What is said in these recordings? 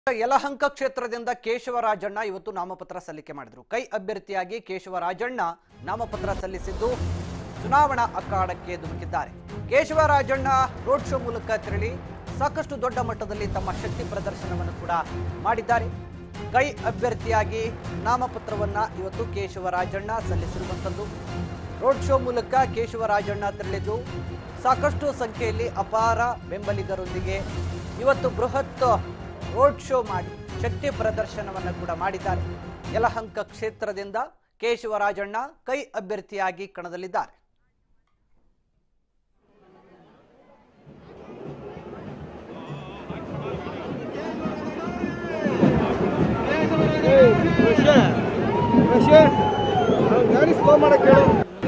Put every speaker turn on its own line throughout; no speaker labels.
ಯಲಹಂಕ ಕ್ಷೇತ್ರದಿಂದ ಕೇಶವರಾಜಣ್ಣ ಇವತ್ತು ನಾಮಪತ್ರ ಸಲ್ಲಿಕೆ ಮಾಡಿದ್ರು ಕೈ ಅಭ್ಯರ್ಥಿಯಾಗಿ ಕೇಶವರಾಜಣ್ಣ ನಾಮಪತ್ರ ಸಲ್ಲಿಸಿದ್ದು ಚುನಾವಣಾ ಅಖಾಡಕ್ಕೆ ಧುಮುಕಿದ್ದಾರೆ ಕೇಶವರಾಜಣ್ಣ ರೋಡ್ ಶೋ ಮೂಲಕ ತೆರಳಿ ಸಾಕಷ್ಟು ದೊಡ್ಡ ಮಟ್ಟದಲ್ಲಿ ತಮ್ಮ ಶಕ್ತಿ ಪ್ರದರ್ಶನವನ್ನು ಕೂಡ ಮಾಡಿದ್ದಾರೆ ಕೈ ಅಭ್ಯರ್ಥಿಯಾಗಿ ನಾಮಪತ್ರವನ್ನ ಇವತ್ತು ಕೇಶವರಾಜಣ್ಣ ಸಲ್ಲಿಸಿರುವಂಥದ್ದು ರೋಡ್ ಶೋ ಮೂಲಕ ಕೇಶವರಾಜಣ್ಣ ತೆರಳಿದ್ದು ಸಾಕಷ್ಟು ಸಂಖ್ಯೆಯಲ್ಲಿ ಅಪಾರ ಬೆಂಬಲಿಗರೊಂದಿಗೆ ಇವತ್ತು ಬೃಹತ್ ರೋಡ್ ಶೋ ಮಾಡಿ ಶಕ್ತಿ ಪ್ರದರ್ಶನವನ್ನು ಕೂಡ ಮಾಡಿದ್ದಾರೆ ಯಲಹಂಕ ಕ್ಷೇತ್ರದಿಂದ ಕೇಶವರಾಜಣ್ಣ ಕೈ ಅಭ್ಯರ್ಥಿಯಾಗಿ ಕಣದಲ್ಲಿದ್ದಾರೆ
ಗಾಡಿ ಸ್ಲೋ ಮಾಡಕ್ಕೆ ಹೇಳು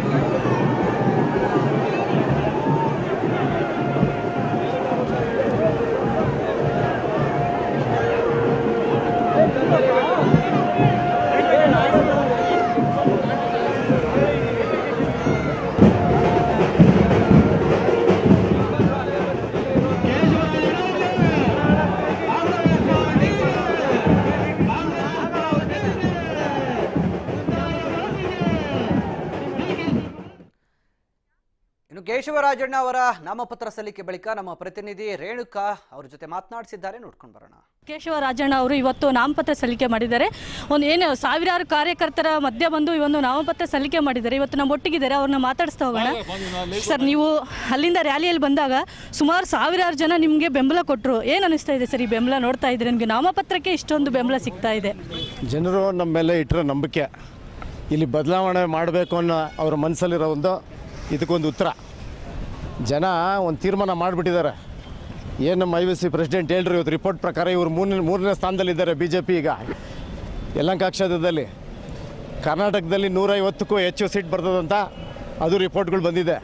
ಇನ್ನು ಕೇಶವರಾಜಣ್ಣ ಅವರ ನಾಮಪತ್ರ ಸಲ್ಲಿಕೆ ಬಳಿಕ ನಮ್ಮ ಪ್ರತಿನಿಧಿ ರೇಣುಕಾ ಅವ್ರ ಜೊತೆ ಮಾತನಾಡಿಸಿದ್ದಾರೆ ನೋಡ್ಕೊಂಡು ಬರೋಣ
ಕೇಶವರಾಜಣ್ಣ ಅವರು ಇವತ್ತು ನಾಮಪತ್ರ ಸಲ್ಲಿಕೆ ಮಾಡಿದ್ದಾರೆ ಒಂದು ಏನು ಸಾವಿರಾರು ಕಾರ್ಯಕರ್ತರ ಮಧ್ಯೆ ಬಂದು ಈ ಒಂದು ನಾಮಪತ್ರ ಸಲ್ಲಿಕೆ ಮಾಡಿದ್ದಾರೆ ಇವತ್ತು ನಮ್ಮ ಒಟ್ಟಿಗಿದ್ದಾರೆ ಅವ್ರನ್ನ ಮಾತಾಡಿಸ್ತಾ ಹೋಗೋಣ ಸರ್ ನೀವು ಅಲ್ಲಿಂದ ರ್ಯಾಲಿಯಲ್ಲಿ ಬಂದಾಗ ಸುಮಾರು ಸಾವಿರಾರು ಜನ ನಿಮಗೆ ಬೆಂಬಲ ಕೊಟ್ಟರು ಏನು ಅನಿಸ್ತಾ ಇದೆ ಸರ್ ಈ ಬೆಂಬಲ ನೋಡ್ತಾ ಇದ್ರೆ ನಿಮಗೆ ನಾಮಪತ್ರಕ್ಕೆ ಇಷ್ಟೊಂದು ಬೆಂಬಲ ಸಿಗ್ತಾ ಇದೆ
ಜನರು ನಮ್ಮ ಮೇಲೆ ಇಟ್ಟಿರೋ ನಂಬಿಕೆ ಇಲ್ಲಿ ಬದಲಾವಣೆ ಮಾಡಬೇಕು ಅನ್ನೋ ಅವ್ರ ಮನಸ್ಸಲ್ಲಿರೋ ಒಂದು ಇದಕ್ಕೊಂದು ಉತ್ತರ ಜನ ಒಂದು ತೀರ್ಮಾನ ಮಾಡಿಬಿಟ್ಟಿದ್ದಾರೆ ಏನು ನಮ್ಮ ಐ ವಿ ಸಿ ಪ್ರೆಸಿಡೆಂಟ್ ಹೇಳ್ರಿ ಇವತ್ತು ರಿಪೋರ್ಟ್ ಪ್ರಕಾರ ಇವರು ಮೂರನೇ ಮೂರನೇ ಸ್ಥಾನದಲ್ಲಿದ್ದಾರೆ ಬಿ ಜೆ ಪಿ ಈಗ ಯಲಹಂಕ ಕ್ಷೇತ್ರದಲ್ಲಿ ಕರ್ನಾಟಕದಲ್ಲಿ ನೂರೈವತ್ತಕ್ಕೂ ಹೆಚ್ಚು ಸೀಟ್ ಬರ್ತದಂತ ಅದು ರಿಪೋರ್ಟ್ಗಳು ಬಂದಿದೆ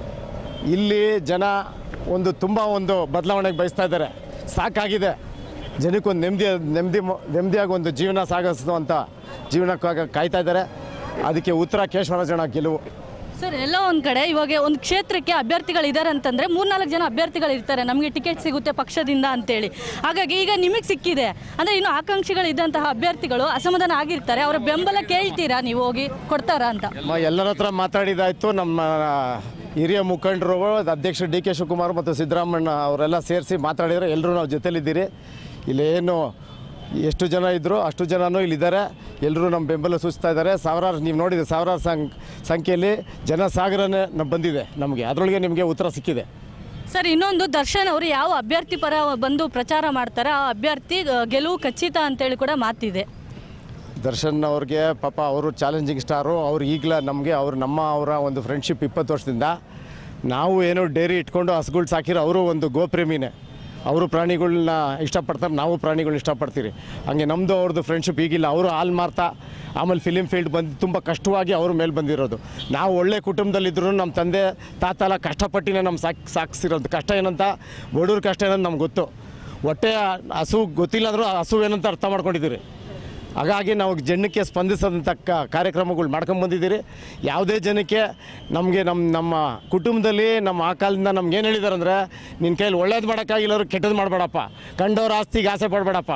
ಇಲ್ಲಿ ಜನ ಒಂದು ತುಂಬ ಒಂದು ಬದಲಾವಣೆಗೆ ಬಯಸ್ತಾ ಇದ್ದಾರೆ ಸಾಕಾಗಿದೆ ಜನಕ್ಕೊಂದು ನೆಮ್ಮದಿ ನೆಮ್ಮದಿ ಮ- ನೆಮ್ಮದಿಯಾಗಿ ಒಂದು ಜೀವನ ಸಾಗಿಸುವಂಥ ಜೀವನಕ್ಕಾಗ ಕಾಯ್ತಾ ಇದ್ದಾರೆ ಅದಕ್ಕೆ ಉತ್ತರ ಕೇಶವರಾಜಣ್ಣ ಗೆಲುವು
ಸರ್ ಎಲ್ಲೋ ಒಂದು ಕಡೆ ಇವಾಗ ಒಂದು ಕ್ಷೇತ್ರಕ್ಕೆ ಅಭ್ಯರ್ಥಿಗಳಿದ್ದಾರೆ ಅಂತಂದರೆ ಮೂರ್ನಾಲ್ಕು ಜನ ಅಭ್ಯರ್ಥಿಗಳು ಇರ್ತಾರೆ ನಮಗೆ ಟಿಕೆಟ್ ಸಿಗುತ್ತೆ ಪಕ್ಷದಿಂದ ಅಂತೇಳಿ ಹಾಗಾಗಿ ಈಗ ನಿಮಗೆ ಸಿಕ್ಕಿದೆ ಅಂದರೆ ಇನ್ನು ಆಕಾಂಕ್ಷಿಗಳಿದ್ದಂತಹ ಅಭ್ಯರ್ಥಿಗಳು ಅಸಮಾಧಾನ ಆಗಿರ್ತಾರೆ ಅವರ ಬೆಂಬಲ ಕೇಳ್ತೀರಾ ನೀವು ಹೋಗಿ ಕೊಡ್ತಾರಾ ಅಂತ
ಮ ಎಲ್ಲರ ಹತ್ರ ಮಾತಾಡಿದಾಯ್ತು ನಮ್ಮ ಹಿರಿಯ ಮುಖಂಡರು ಅಧ್ಯಕ್ಷ ಡಿ ಕೆ ಶಿವಕುಮಾರ್ ಮತ್ತು ಸಿದ್ದರಾಮಣ್ಣ ಅವರೆಲ್ಲ ಸೇರಿಸಿ ಮಾತಾಡಿದ್ರೆ ಎಲ್ಲರೂ ನಾವು ಜೊತೆಲಿದ್ದೀರಿ ಇಲ್ಲೇನು ಎಷ್ಟು ಜನ ಇದ್ದರು ಅಷ್ಟು ಜನನೂ ಇಲ್ಲಿದ್ದಾರೆ ಎಲ್ಲರೂ ನಮ್ಮ ಬೆಂಬಲ ಸೂಚಿಸ್ತಾ ಇದ್ದಾರೆ ಸಾವಿರಾರು ನೀವು ನೋಡಿದೆ ಸಾವಿರಾರು ಸಂಖ್ ಸಂಖ್ಯೆಯಲ್ಲಿ ಜನಸಾಗರನೇ ನ- ಬಂದಿದೆ ನಮಗೆ ಅದರೊಳಗೆ ನಿಮಗೆ ಉತ್ತರ ಸಿಕ್ಕಿದೆ
ಸರ್ ಇನ್ನೊಂದು ದರ್ಶನ್ ಅವರು ಯಾವ ಅಭ್ಯರ್ಥಿ ಪರ ಬಂದು ಪ್ರಚಾರ ಮಾಡ್ತಾರೆ ಆ ಅಭ್ಯರ್ಥಿ ಆ, ಗೆಲುವು ಖಚಿತ ಅಂತೇಳಿ ಕೂಡ ಮಾತಿದೆ
ದರ್ಶನ್ ಅವ್ರಿಗೆ ಪಾಪ ಅವರು ಚಾಲೆಂಜಿಂಗ್ ಸ್ಟಾರು ಅವ್ರು ಈಗಲೇ ನಮಗೆ ಅವ್ರು ನಮ್ಮ ಅವರ ಒಂದು ಫ್ರೆಂಡ್ಶಿಪ್ ಇಪ್ಪತ್ತು ವರ್ಷದಿಂದ ನಾವು ಏನೋ ಡೈರಿ ಇಟ್ಕೊಂಡು ಹಸುಗಳು ಸಾಕಿರೋ ಅವರು ಒಂದು ಗೋಪ್ರೇಮಿನೇ ಅವರು ಪ್ರಾಣಿಗಳನ್ನ ಇಷ್ಟಪಡ್ತಾರೆ ನಾವು ಪ್ರಾಣಿಗಳನ್ನ ಇಷ್ಟಪಡ್ತೀರಿ ಹಂಗೆ ನಮ್ಮದು ಅವ್ರದ್ದು ಫ್ರೆಂಡ್ಶಿಪ್ ಈಗಿಲ್ಲ ಅವರು ಹಾಲು ಮಾರ್ತಾ ಆಮೇಲೆ ಫಿಲಿಮ್ ಫೀಲ್ಡ್ ಬಂದು ತುಂಬ ಕಷ್ಟವಾಗಿ ಅವ್ರ ಮೇಲೆ ಬಂದಿರೋದು ನಾವು ಒಳ್ಳೆ ಕುಟುಂಬದಲ್ಲಿದ್ದರೂ ನಮ್ಮ ತಂದೆ ತಾತ ಎಲ್ಲ ಕಷ್ಟಪಟ್ಟಿನೇ ನಮ್ಮ ಸಾಕ್ ಸಾಕಿಸಿರೋದು ಕಷ್ಟ ಏನಂತ ಬಡವ್ರ ಕಷ್ಟ ಏನಂತ ನಮ್ಗೆ ಗೊತ್ತು ಹೊಟ್ಟೆ ಹಸು ಗೊತ್ತಿಲ್ಲ ಅಂದರೂ ಹಸು ಏನಂತ ಅರ್ಥ ಮಾಡ್ಕೊಂಡಿದ್ದೀರಿ ಹಾಗಾಗಿ ನಾವು ಜನಕ್ಕೆ ಸ್ಪಂದಿಸೋದಂಥ ಕ ಕಾರ್ಯಕ್ರಮಗಳು ಮಾಡ್ಕೊಂಬಂದಿದ್ದೀರಿ ಯಾವುದೇ ಜನಕ್ಕೆ ನಮಗೆ ನಮ್ಮ ನಮ್ಮ ಕುಟುಂಬದಲ್ಲಿ ನಮ್ಮ ಆ ಕಾಲದಿಂದ ನಮ್ಗೆ ಏನು ಹೇಳಿದಾರೆ ಅಂದರೆ ನಿನ್ನ ಕೈಯಲ್ಲಿ ಒಳ್ಳೇದು ಮಾಡೋಕ್ಕಾಗಿಲ್ಲರು ಕೆಟ್ಟದ್ದು ಮಾಡಬೇಡಪ್ಪ ಕಂಡವ್ರ ಆಸ್ತಿಗೆ ಆಸೆ ಪಡಬೇಡಪ್ಪ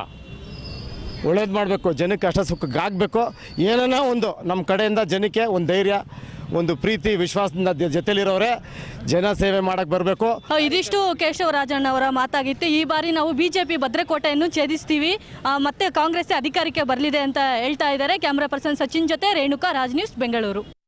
ಒಳ್ಳೇದು ಮಾಡಬೇಕು ಜನಕ್ಕೆ ಕಷ್ಟ ಸುಖಕ್ಕಾಗಬೇಕು ಏನನ್ನ ಒಂದು ನಮ್ಮ ಕಡೆಯಿಂದ ಜನಕ್ಕೆ ಒಂದು ಧೈರ್ಯ ಒಂದು ಪ್ರೀತಿ ವಿಶ್ವಾಸದಿಂದ ದ- ಜೊತೆಲಿರೋರೆ ಜನ ಸೇವೆ ಮಾಡೋಕ್ಕೆ ಬರಬೇಕು
ಆ, ಇದಿಷ್ಟು ಕೇಶವರಾಜಣ್ಣ ಅವರ ಮಾತಾಗಿತ್ತು ಈ ಬಾರಿ ನಾವು ಬಿಜೆಪಿ ಭದ್ರಕೋಟೆಯನ್ನು ಛೇದಿಸ್ತೀವಿ ಆ, ಮತ್ತೆ ಕಾಂಗ್ರೆಸ್ ಅಧಿಕಾರಕ್ಕೆ ಬರಲಿದೆ ಅಂತ ಹೇಳ್ತಾ ಇದ್ದಾರೆ ಕ್ಯಾಮ್ರಾ ಪರ್ಸನ್ ಸಚಿನ್ ಜೊತೆ ರೇಣುಕಾ ರಾಜ್ ನ್ಯೂಸ್ ಬೆಂಗಳೂರು